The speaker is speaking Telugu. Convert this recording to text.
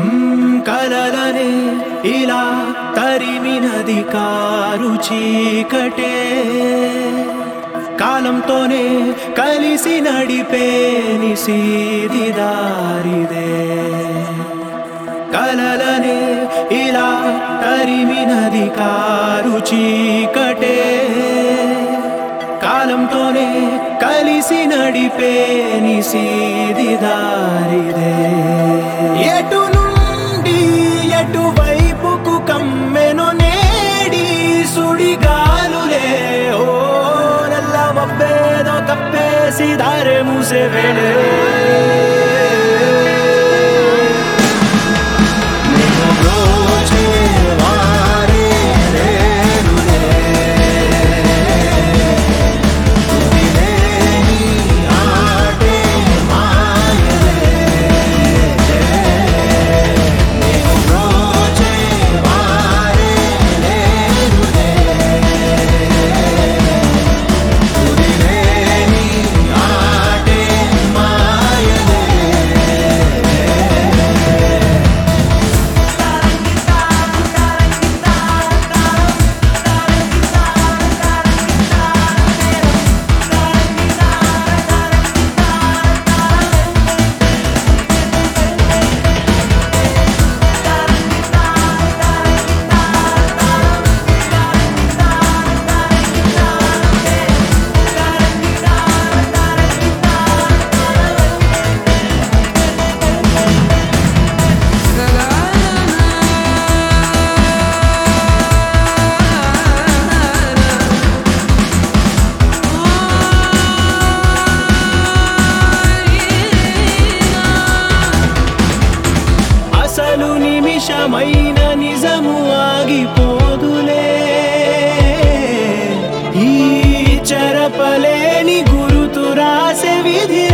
మ్మ్, కలలనే ఇలా తరిమినది కారు చీకటే కాలంతోనే కలిసి నడిపే నిసీది దారిదే కలలనే ఇలా తరిమినది కారు చీకటే కాలంతోనే కలిసి నడిపే నిసీది దారిదే ఎటు నుండి ఎటువైపుకు కమ్మెను నేడి సుడిగాలులే ఓ నల్ల మబ్బేదో కప్పేసి దారే మూసే వేళే నిన్ను బ్రోచే వారే లేరులే. తుదిలేని ఆటే మాయలే. నిన్ను బ్రోచే వారే లేరులే. తుదిలేని ఆటే మాయలే. అసలు నిమిషమైన నిజము ఆగిపోదులే ఈ చెరపలేని గురుతు రాసే విధి